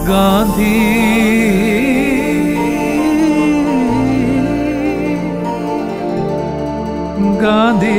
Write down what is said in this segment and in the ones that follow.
ഗാന്ധി ഗാന്ധി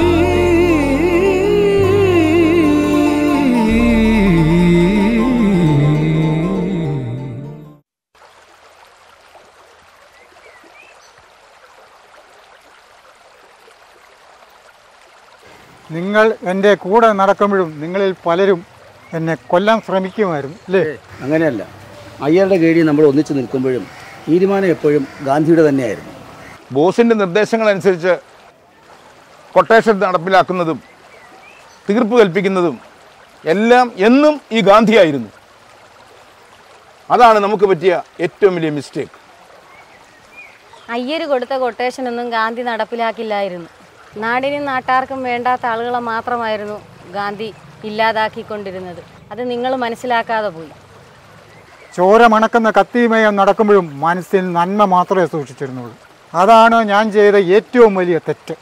നിങ്ങൾ എൻ്റെ കൂടെ നടക്കുമ്പോഴും നിങ്ങളിൽ പലരും എന്നെ കൊല്ലാൻ ശ്രമിക്കുമായിരുന്നു അല്ലേ അങ്ങനെയല്ല അയ്യരുടെ കീഴിൽ നമ്മൾ ഒന്നിച്ചു നിൽക്കുമ്പോഴും തീരുമാനം എപ്പോഴും ഗാന്ധിയുടെ തന്നെയായിരുന്നു ബോസിൻ്റെ നിർദ്ദേശങ്ങളനുസരിച്ച് കൊട്ടേഷൻ നടപ്പിലാക്കുന്നതും തീർപ്പ് കൽപ്പിക്കുന്നതും എല്ലാം എന്നും ഈ ഗാന്ധിയായിരുന്നു അതാണ് നമുക്ക് പറ്റിയ ഏറ്റവും വലിയ മിസ്റ്റേക്ക് അയ്യര് കൊടുത്ത കൊട്ടേഷനൊന്നും ഗാന്ധി നടപ്പിലാക്കില്ലായിരുന്നു നാടിനും നാട്ടാർക്കും വേണ്ടാത്ത ആളുകളെ മാത്രമായിരുന്നു ഗാന്ധി ഇല്ലാതാക്കിക്കൊണ്ടിരുന്നത് അത് നിങ്ങൾ മനസ്സിലാക്കാതെ പോയി ചോര മണക്കുന്ന കത്തിയുമയം നടക്കുമ്പോഴും മനസ്സിൽ നന്മ മാത്രമേ സൂക്ഷിച്ചിരുന്നുള്ളൂ അതാണ് ഞാൻ ചെയ്ത ഏറ്റവും വലിയ തെറ്റ്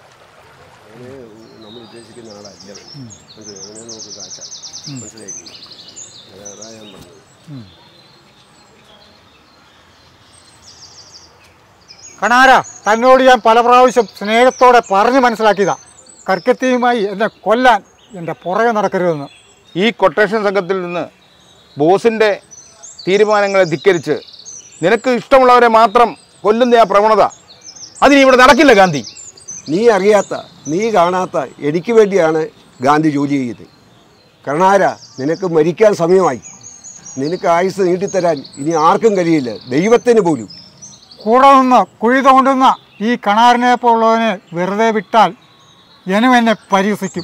കണാര തന്നോട് ഞാൻ പല പ്രാവശ്യം സ്നേഹത്തോടെ പറഞ്ഞു മനസ്സിലാക്കിയതാ കർക്കത്തിയുമായി എന്നെ കൊല്ലാൻ എൻ്റെ പുറകെ നടക്കരുതെന്ന് ഈ കൊട്ടേഷൻ സംഘത്തിൽ നിന്ന് ബോസിൻ്റെ തീരുമാനങ്ങളെ ധിക്കരിച്ച് നിനക്ക് ഇഷ്ടമുള്ളവരെ മാത്രം കൊല്ലുന്ന ആ പ്രവണത അതിന് ഇവിടെ നടക്കില്ല ഗാന്ധി നീ അറിയാത്ത നീ കാണാത്ത എനിക്ക് വേണ്ടിയാണ് ഗാന്ധി ജോലി ചെയ്തത് കർണാര നിനക്ക് മരിക്കാൻ സമയമായി നിനക്ക് ആയുസ് നീട്ടിത്തരാൻ ഇനി ആർക്കും കഴിയില്ല ദൈവത്തിന് പോലും കൂടെ നിന്ന് കുഴി തോണ്ടുന്ന ഈ കണാറിനെ പോലുള്ളവനെ വെറുതെ വിട്ടാൽ ജനം എന്നെ പരിഹസിക്കും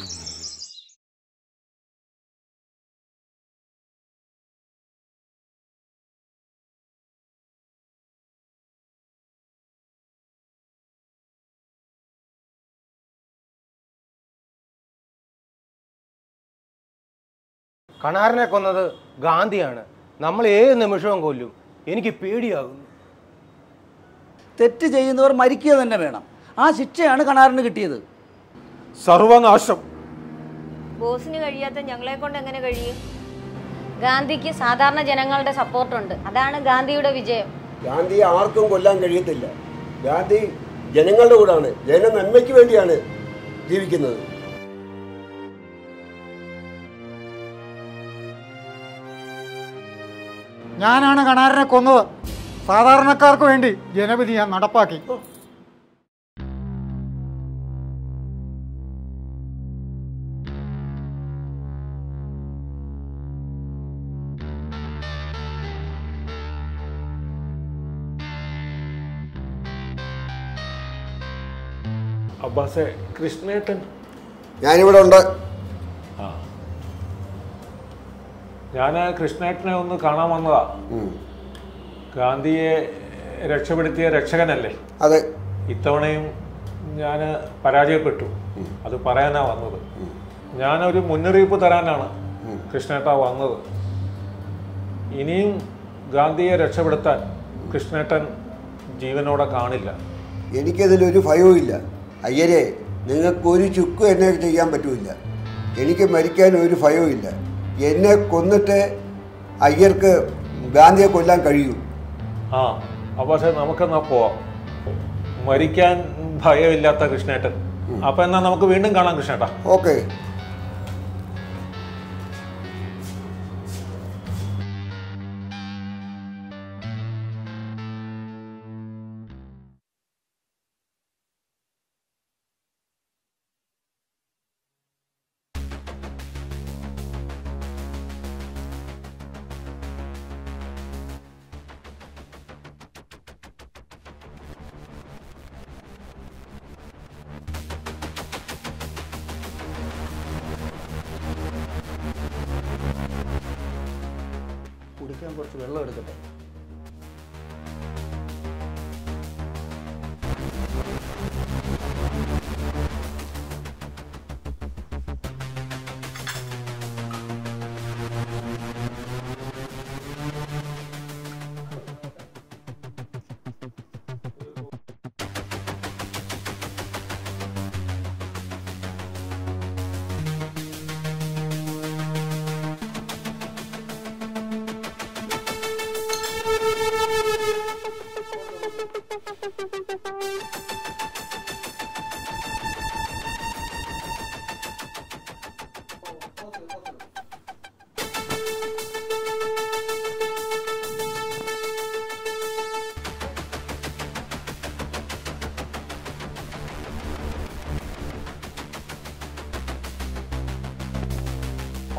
കണാറിനെ കൊന്നത് ഗാന്ധിയാണ് നമ്മൾ ഏത് നിമിഷവും കൊല്ലും എനിക്ക് പേടിയാകുന്നു തെറ്റ് ചെയ്യുന്നവർ മരിക്കുക തന്നെ വേണം ആ ശിക്ഷയാണ് കണാറിന് കിട്ടിയത് സർവനാശം ബോസിന് കഴിയാത്ത ഞങ്ങളെ കൊണ്ട് എങ്ങനെ കഴിയും ഗാന്ധിക്ക് സാധാരണ ജനങ്ങളുടെ സപ്പോർട്ടുണ്ട് അതാണ് ഗാന്ധിയുടെ വിജയം ഗാന്ധി ആർക്കും കൊല്ലാൻ കഴിയത്തില്ല ഗാന്ധി ജനങ്ങളുടെ കൂടാണ് ജന നന്മയ്ക്ക് വേണ്ടിയാണ് ജീവിക്കുന്നത് ഞാനാണ് കണാറിനെ കൊന്നത് സാധാരണക്കാർക്ക് വേണ്ടി ജനവിധി ഞാൻ നടപ്പാക്കി അബ്ബാസെ കൃഷ്ണേട്ടൻ ഞാനിവിടെ ഉണ്ട് ഞാൻ കൃഷ്ണേട്ടനെ ഒന്ന് കാണാൻ വന്നതാ ഗാന്ധിയെ രക്ഷപ്പെടുത്തിയ രക്ഷകനല്ലേ അതെ ഇത്തവണയും ഞാൻ പരാജയപ്പെട്ടു അത് പറയാനാ വന്നത് ഞാനൊരു മുന്നറിയിപ്പ് തരാനാണ് കൃഷ്ണേട്ട വന്നത് ഇനിയും ഗാന്ധിയെ രക്ഷപ്പെടുത്താൻ കൃഷ്ണേട്ടൻ ജീവനോടെ കാണില്ല എനിക്കതിലൊരു ഭയവും ഇല്ല അയ്യരെ നിങ്ങൾക്ക് ഒരു ചുക്കും എന്നെ ചെയ്യാൻ പറ്റൂല എനിക്ക് മരിക്കാൻ ഒരു ഭയവും ഇല്ല എന്നെ കൊന്നിട്ട് അയ്യർക്ക് ഗാന്ധിയെ കൊല്ലാൻ കഴിയൂ ആ അബ്ബാസെ നമുക്കെന്നാ പോവാം മരിക്കാൻ ഭയമില്ലാത്ത കൃഷ്ണേട്ടൻ അപ്പൊ എന്നാ നമുക്ക് വീണ്ടും കാണാം കൃഷ്ണേട്ടാ ഓക്കെ കുടിക്കാൻ കുറച്ച് വെള്ളം എടുക്കട്ടെ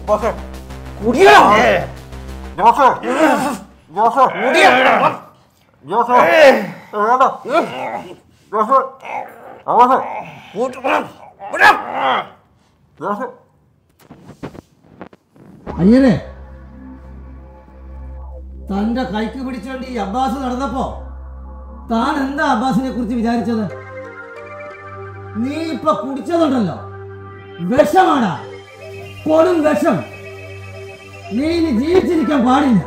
അയ്യനെ തന്റെ കൈക്ക് പിടിച്ചോണ്ട് ഈ അബ്ബാസ് നടന്നപ്പോ താൻ എന്താ അബ്ബാസിനെ കുറിച്ച് വിചാരിച്ചത് നീ ഇപ്പൊ കുടിച്ചതുണ്ടല്ലോ വിഷമാടാ കൊടും വിഷം നീ ഇനി ജീവിച്ചിരിക്കാൻ പാടില്ല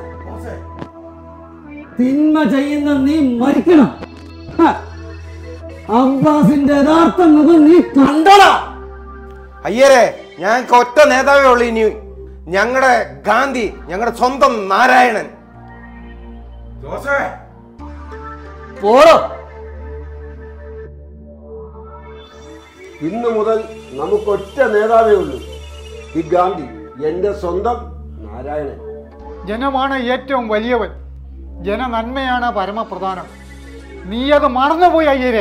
തിന്മ ചെയ്യുന്ന നീ മരിക്കണം ഹ. അബ്ബാസിന്റെ യഥാർത്ഥ മുഖം നീ കണ്ടോടാ അയ്യരെ ഞങ്ങൾക്ക് ഒറ്റ നേതാവേ ഉള്ളൂ ഇനി ഞങ്ങളുടെ ഗാന്ധി ഞങ്ങളുടെ സ്വന്തം നാരായണൻ പോടോ ഇന്ന് മുതൽ നമുക്കൊറ്റ നേതാവേ ഉള്ളൂ ഈ ഗാന്ധി എൻ്റെ സ്വന്തം നാരായണൻ ജനമാണ് ഏറ്റവും വലിയവൻ ജനനന്മയാണ് പരമപ്രധാനം നീ അത് മറന്നുപോയി അയ്യരെ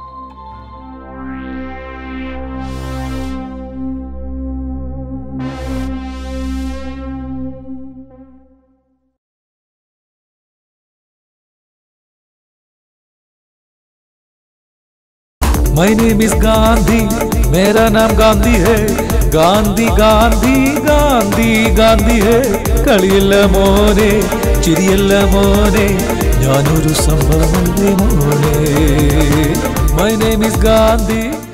My name is Gandhi, मेरा नाम गांधी है ഗാന്ധി ഗാന്ധി ഗാന്ധി ഗാന്ധി ഹേ കളിയല്ല മോനെ ചിരിയല്ല മോനെ ഞാനൊരു സംഭവമല്ലേ മോനെ മൈ നെയിം ഇസ് ഗാന്ധി